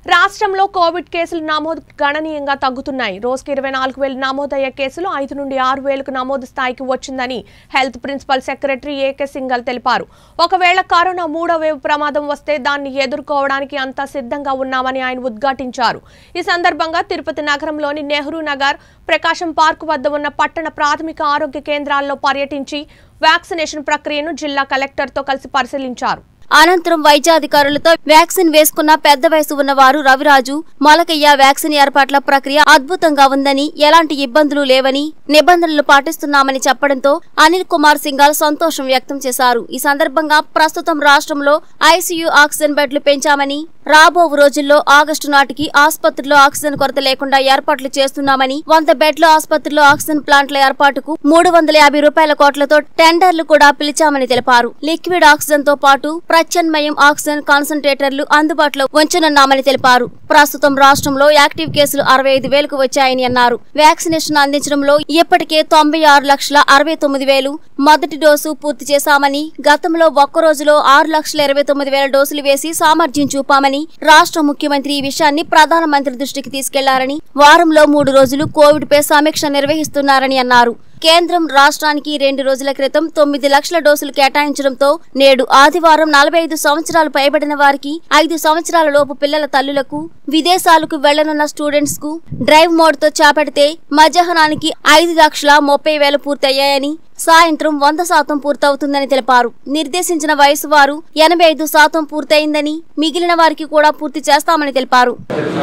రాష్ట్రంలో కోవిడ్ కేసులు నమోదు గణనీయంగా తగ్గుతున్నాయి రోజుకి ఇరవై నాలుగు వేలు నమోదయ్యే కేసులు ఐదు నుండి ఆరు వేలకు నమోదు స్థాయికి వచ్చిందని health principal secretary AK Singhal తెలిపారు ఒకవేళ కరోనా మూడో వేవ్ ప్రమాదం వస్తే దాన్ని ఎదుర్కోవడానికి అంతా సిద్ధంగా ఉన్నామని ఆయన ఉద్ఘాటించారు ఈ సందర్భంగా తిరుపతి నగరంలోని నెహ్రూ నగర్ ప్రకాశం పార్క్ వద్ద ఉన్న పట్టణ ప్రాథమిక ఆరోగ్య కేంద్రాల్లో పర్యటించి వ్యాక్సినేషన్ ప్రక్రియను జిల్లా కలెక్టర్తో కలిసి పరిశీలించారు అనంతరం వైద్యాధికారులతో వ్యాక్సిన్ వేసుకున్న పెద్ద వయసు ఉన్న వారు రవిరాజు మొలకయ్య వ్యాక్సిన్ ఏర్పాట్ల ప్రక్రియ అద్భుతంగా ఉందని ఎలాంటి ఇబ్బందులు లేవని నిబంధనలు పాటిస్తున్నామని చెప్పడంతో అనిల్ కుమార్ సింగాల్ సంతోషం వ్యక్తం చేశారు ఈ సందర్భంగా ప్రస్తుతం రాష్ట్రంలో ఐసీయూ ఆక్సిజన్ బెడ్లు పెంచామని రాబో రోజుల్లో ఆగస్టు నాటికి ఆసుపత్రిలో ఆక్సిజన్ కొరత లేకుండా ఏర్పాట్లు చేస్తున్నామని వంద బెడ్ల ఆసుపత్రిలో ఆక్సిజన్ ప్లాంట్ల ఏర్పాటుకు మూడు వందల యాభై రూపాయల కోట్లతో టెండర్లు కూడా పిలిచామని తెలిపారు లిక్విడ్ ఆక్సిజన్ తో పాటు ప్రత్యామ్నాయం ఆక్సిజన్ కాన్సన్ట్రేటర్లు అందుబాటులో ఉంచనున్నామని తెలిపారు ప్రస్తుతం రాష్ట్రంలో యాక్టివ్ కేసులు అరవై ఐదు వేలకు వచ్చాయని అన్నారు వ్యాక్సినేషన్ అందించడంలో ఇప్పటికే తొంభై ఆరు లక్షల అరవై తొమ్మిది వేలు మొదటి డోసు పూర్తి చేశామని గతంలో ఒక్క రోజులో ఆరు లక్షల ఇరవై తొమ్మిది వేల డోసులు వేసి సామర్థ్యం చూపామని రాష్ట్ర ముఖ్యమంత్రి ఈ విషయాన్ని ప్రధానమంత్రి దృష్టికి తీసుకెళ్లారని వారంలో మూడు రోజులు కోవిడ్ పై సమీక్ష నిర్వహిస్తున్నారని అన్నారు కేంద్రం రాష్ట్రానికి రెండు రోజుల క్రితం తొమ్మిది లక్షల డోసులు కేటాయించడంతో నేడు ఆదివారం నలభై ఐదు సంవత్సరాలు పైబడిన వారికి ఐదు సంవత్సరాల లోపు పిల్లల తల్లులకు విదేశాలకు వెళ్లనున్న స్టూడెంట్స్ కు డ్రైవ్ మోడ్ తో చేపడితే మధ్యాహ్నానికి ఐదు లక్షల ముప్పై వేలు పూర్తయ్యాయని సాయంత్రం వంద శాతం పూర్తవుతుందని తెలిపారు నిర్దేశించిన వయసు వారు ఎనభై ఐదు శాతం పూర్తయిందని మిగిలిన వారికి కూడా పూర్తి చేస్తామని తెలిపారు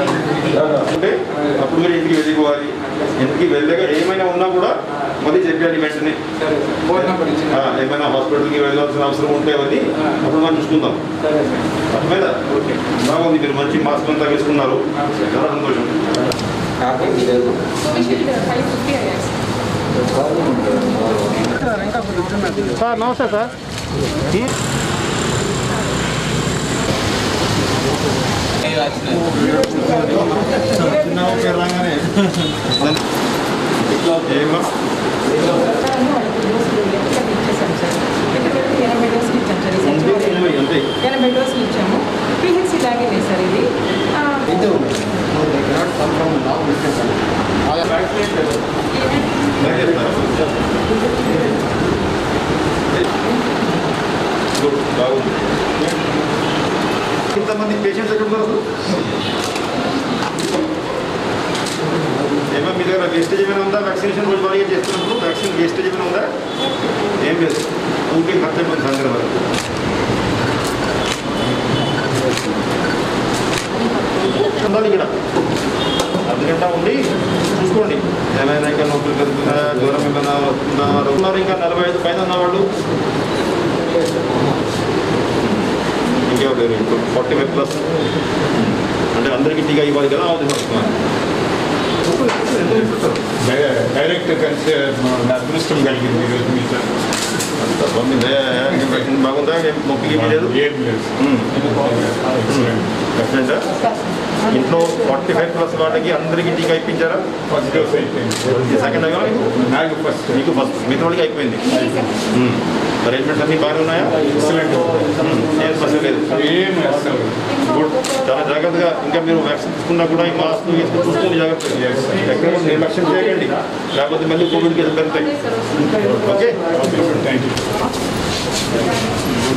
అంటే అప్పుడు మీరు ఇంటికి వెళ్ళిపోవాలి ఇంటికి వెళ్ళగా ఏమైనా ఉన్నా కూడా మళ్ళీ చెప్పాలి వెంటనే ఫోన్ నెంబర్ ఇచ్చిన ఆ, ఏమైనా హాస్పిటల్కి వెళ్ళాల్సిన అవసరం ఉంటే అది అప్పుడు మనం చూసుకుందాం మీద బాగుంది మీరు మంచి మాస్క్ అంతా వేసుకున్నారు చాలా సంతోషం సార్ నమస్తే సార్ ఏమో అంతే ఎనభై డోసులు ఇచ్చాము పిహెచ్సి లాగే సార్ ఇది ఆ, బాగా చేస్తారా? గుడ్, బాగుంది ఇంతమంది పేషెంట్స్ ఎక్కడ ఉన్నారు ఏమో మీ దగ్గర వేస్టేజ్ ఏమైనా ఉందా వ్యాక్సినేషన్ రోజు వారీగా చేస్తున్నప్పుడు వ్యాక్సిన్ వేస్టేజ్ ఏమైనా ఉందా ఏం లేదు ఊరికే ఖర్చు అయిపోయింది సాయంత్రం వరకు ఉండాలి ఇక్కడ అర్ధగంట ఉండి చూసుకోండి ఏమైనా ఇంకా నొప్పులు కలుగుతున్నాయా జ్వరం ఏమైనా వస్తుందా ఉన్నారు ఇంకా నలభై ఐదు పైన ఉన్నవాళ్ళు ఇంకెవరు లేరు ఇప్పుడు ఫార్టీ ఫైవ్ ప్లస్ అంటే అందరికీ టీకా ఇవ్వాలి కదా అది వస్తున్నారు డైరెక్ట్ కలిసి నా అదృష్టం కలిగింది ఈరోజు మీతో అంత బాగుంది బాగుందా ఏం నొప్పి ఏమీ లేదు ఏం లేదు ఎక్సలెంట్ ఇంట్లో ఫార్టీ ఫైవ్ ప్లస్ వాళ్ళకి అందరికీ టీకా ఇప్పించారా ఫస్ట్ డోస్ అయిపోయింది సెకండ్ అయ్యా నాకు ఫస్ట్ మీకు ఫస్ట్ మిగతా వాళ్ళకి అయిపోయింది అరేంజ్మెంట్స్ అన్నీ బాగానే ఉన్నాయా ఎక్సలెంట్ ఏం సమస్య లేదు ఏం అసలు గుడ్ చాలా జాగ్రత్తగా ఇంకా మీరు వ్యాక్సిన్ తీసుకున్నా కూడా ఈ మాస్క్ వేసుకుని చూసుకోండి జాగ్రత్తగా ఎక్కడ కూడా నిర్లక్ష్యం చేయకండి లేకపోతే మళ్ళీ కోవిడ్ కేసులు పెరుగుతాయి ఓకే థ్యాంక్ యూ